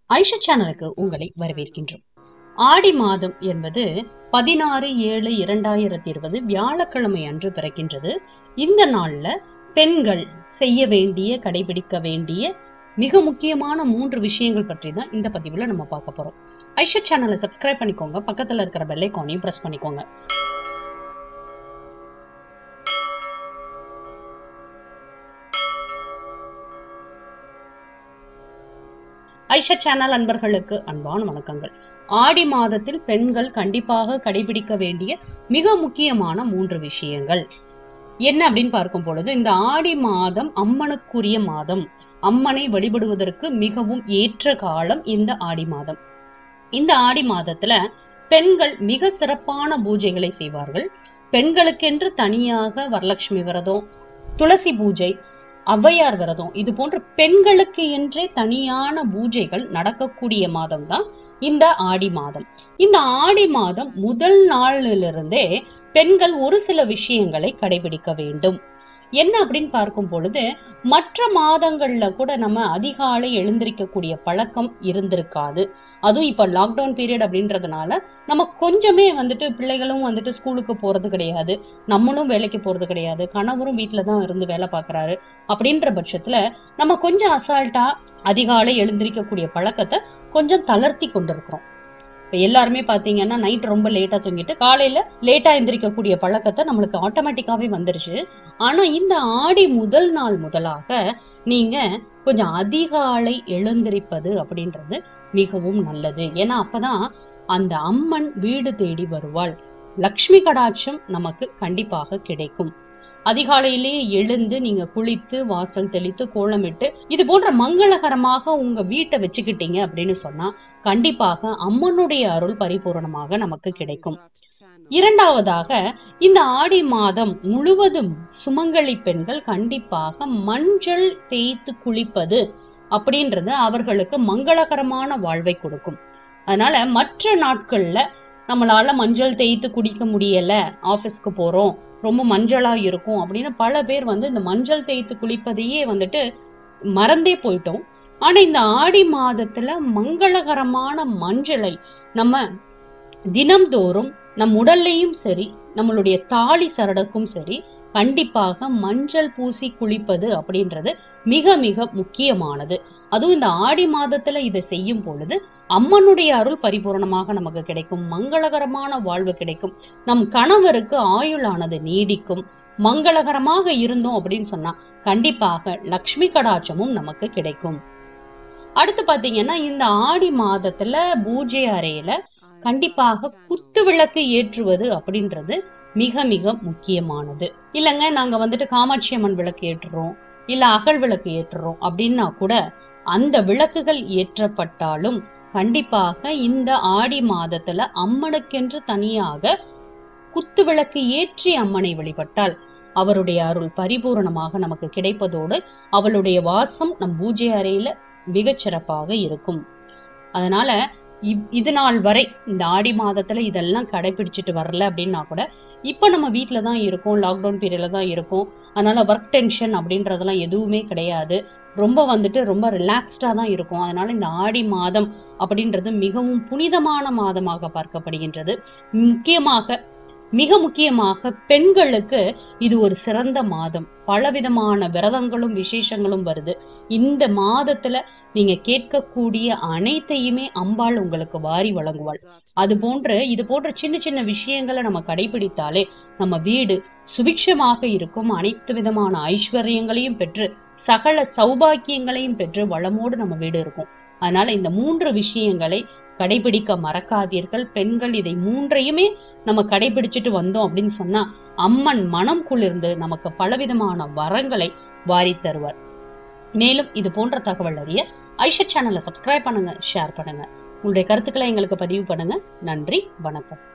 ஐஷா சேனலுக்கு உங்களை வரவேற்கின்றோம் ஆடி மாதம் என்பது பதினாறு ஏழு இரண்டாயிரத்தி இருபது வியாழக்கிழமை அன்று பிறக்கின்றது இந்த நாள்ல பெண்கள் செய்ய வேண்டிய கடைபிடிக்க வேண்டிய மிக முக்கியமான மூன்று விஷயங்கள் பற்றி தான் இந்த பதிவுல நம்ம பார்க்க போறோம் ஐஷா சேனலை சப்ஸ்கிரைப் பண்ணிக்கோங்க பக்கத்துல இருக்கிற பெல் ஐக்கானையும் பிரஸ் பண்ணிக்கோங்க ஐஷா சேனல் அன்பர்களுக்கு அன்பான வணக்கங்கள் ஆடி மாதத்தில் பெண்கள் கண்டிப்பாக கடைபிடிக்க வேண்டிய மிக முக்கியமான மூன்று விஷயங்கள் என்ன அப்படின்னு பார்க்கும் பொழுது இந்த ஆடி மாதம் அம்மனுக்குரிய மாதம் அம்மனை வழிபடுவதற்கு மிகவும் ஏற்ற காலம் இந்த ஆடி மாதம் இந்த ஆடி மாதத்துல பெண்கள் மிக சிறப்பான பூஜைகளை செய்வார்கள் பெண்களுக்கென்று தனியாக வரலட்சுமி விரதம் துளசி பூஜை ஔவையார் விரதம் இது போன்ற பெண்களுக்கு என்றே தனியான பூஜைகள் நடக்கக்கூடிய மாதம் தான் இந்த ஆடி மாதம் இந்த ஆடி மாதம் முதல் நாளிலிருந்தே பெண்கள் ஒரு சில விஷயங்களை கடைபிடிக்க வேண்டும் என்ன அப்படின்னு பார்க்கும் பொழுது மற்ற மாதங்கள்ல கூட நம்ம அதிகாலை எழுந்திருக்கக்கூடிய பழக்கம் இருந்திருக்காது அதுவும் இப்ப லாக்டவுன் பீரியட் அப்படின்றதுனால நம்ம கொஞ்சமே வந்துட்டு பிள்ளைகளும் வந்துட்டு ஸ்கூலுக்கு போறது கிடையாது நம்மளும் வேலைக்கு போறது கிடையாது கணவரும் வீட்டுல தான் இருந்து வேலை பார்க்கறாரு அப்படின்ற பட்சத்துல நம்ம கொஞ்சம் அசால்ட்டா அதிகாலை எழுந்திருக்கக்கூடிய பழக்கத்தை கொஞ்சம் தளர்த்தி கொண்டிருக்கிறோம் இப்ப எல்லாருமே பாத்தீங்கன்னா நைட் ரொம்ப லேட்டா தூங்கிட்டு காலையில லேட்டா எந்திரிக்கக்கூடிய பழக்கத்தை நம்மளுக்கு ஆட்டோமேட்டிக்காவே வந்துருச்சு ஆனா இந்த ஆடி முதல் நாள் முதலாக நீங்க கொஞ்சம் அதிகாலை எழுந்திருப்பது அப்படின்றது மிகவும் நல்லது ஏன்னா அப்பதான் அந்த அம்மன் வீடு தேடி வருவாள் லக்ஷ்மி கடாட்சம் நமக்கு கண்டிப்பாக கிடைக்கும் அதிகாலையிலேயே எழுந்து நீங்க குளித்து வாசல் தெளித்து கோலமிட்டு இது போன்ற மங்களகரமாக உங்க வீட்டை வச்சுக்கிட்டீங்க அப்படின்னு சொன்னா கண்டிப்பாக அம்மனுடைய அருள் பரிபூரணமாக நமக்கு கிடைக்கும் இரண்டாவதாக இந்த ஆடி மாதம் முழுவதும் சுமங்கலி பெண்கள் கண்டிப்பாக மஞ்சள் தேய்த்து குளிப்பது அப்படின்றது அவர்களுக்கு மங்களகரமான வாழ்வை கொடுக்கும் அதனால மற்ற நாட்கள்ல நம்மளால மஞ்சள் தேய்த்து குடிக்க முடியல ஆபீஸ்க்கு போறோம் ரொம்ப மஞ்சளா இருக்கும் அப்படின்னு பல பேர் வந்து இந்த மஞ்சள் தேய்த்து குளிப்பதையே வந்துட்டு மறந்தே போயிட்டோம் ஆனா இந்த ஆடி மாதத்துல மங்களகரமான மஞ்சளை நம்ம தினம்தோறும் நம் உடல்லையும் சரி நம்மளுடைய தாலி சரடுக்கும் சரி கண்டிப்பாக மஞ்சள் பூசி குளிப்பது அப்படின்றது மிக மிக முக்கியமானது அதுவும் இந்த ஆடி மாதத்துல இதை செய்யும் பொழுது அம்மனுடைய அருள் பரிபூரணமாக நமக்கு கிடைக்கும் மங்களகரமான வாழ்வு கிடைக்கும் நம் கணவருக்கு ஆயுளானது நீடிக்கும் மங்களகரமாக இருந்தோம் அப்படின்னு சொன்னா கண்டிப்பாக லக்ஷ்மி கடாட்சமும் நமக்கு கிடைக்கும் அடுத்து பாத்தீங்கன்னா இந்த ஆடி மாதத்துல பூஜை அறையில கண்டிப்பாக குத்து விளக்கு ஏற்றுவது அப்படின்றது மிக மிக முக்கியமானது இல்லைங்க நாங்க வந்துட்டு காமாட்சி அம்மன் விளக்கு ஏற்றுறோம் இல்ல அகல் விளக்கு ஏற்றுறோம் அப்படின்னா கூட அந்த விளக்குகள் ஏற்றப்பட்டாலும் கண்டிப்பாக இந்த ஆடி மாதத்துல அம்மனுக்கென்று தனியாக குத்து விளக்கு ஏற்றி அம்மனை வழிபட்டால் அவருடைய அருள் பரிபூரணமாக நமக்கு கிடைப்பதோடு அவளுடைய வாசம் நம் பூஜை அறையில மிகச் சிறப்பாக இருக்கும் அதனால இது நாள் வரை இந்த ஆடி மாதத்துல இதெல்லாம் கடைபிடிச்சிட்டு வரல அப்படின்னா கூட இப்ப நம்ம வீட்டுல தான் இருக்கோம் லாக்டவுன் பீரியட்ல தான் இருக்கோம் அதனால ஒர்க் டென்ஷன் அப்படின்றதெல்லாம் எதுவுமே கிடையாது ரொம்ப வந்துட்டு ரொம்ப ரிலாக்ஸ்டா தான் இருக்கும் அதனால இந்த ஆடி மாதம் அப்படின்றது மிகவும் புனிதமான மாதமாக பார்க்கப்படுகின்றது முக்கியமாக மிக முக்கியமாக பெண்களுக்கு இது ஒரு சிறந்த மாதம் பலவிதமான விரதங்களும் விசேஷங்களும் வருது இந்த மாதத்துல நீங்க கேட்கக்கூடிய அனைத்தையுமே அம்பாள் உங்களுக்கு வாரி வழங்குவாள் அது போன்ற இது போன்ற சின்ன சின்ன விஷயங்களை நம்ம கடைபிடித்தாலே நம்ம வீடு சுபிக்ஷமாக இருக்கும் அனைத்து விதமான ஐஸ்வர்யங்களையும் பெற்று சகல சௌபாக்கியங்களையும் பெற்று வளமோடு நம்ம வீடு இருக்கும் அதனால இந்த மூன்று விஷயங்களை கடைபிடிக்க மறக்காதீர்கள் பெண்கள் இதை மூன்றையுமே நம்ம கடைபிடிச்சிட்டு வந்தோம் அப்படின்னு சொன்னா அம்மன் மனம் குளிர்ந்து நமக்கு பலவிதமான வரங்களை வாரி தருவார் மேலும் இது போன்ற தகவல் அறிய ஐஷா சேனலை சப்ஸ்கிரைப் பண்ணுங்க ஷேர் பண்ணுங்க உங்களுடைய கருத்துக்களை எங்களுக்கு பதிவு பண்ணுங்க நன்றி வணக்கம்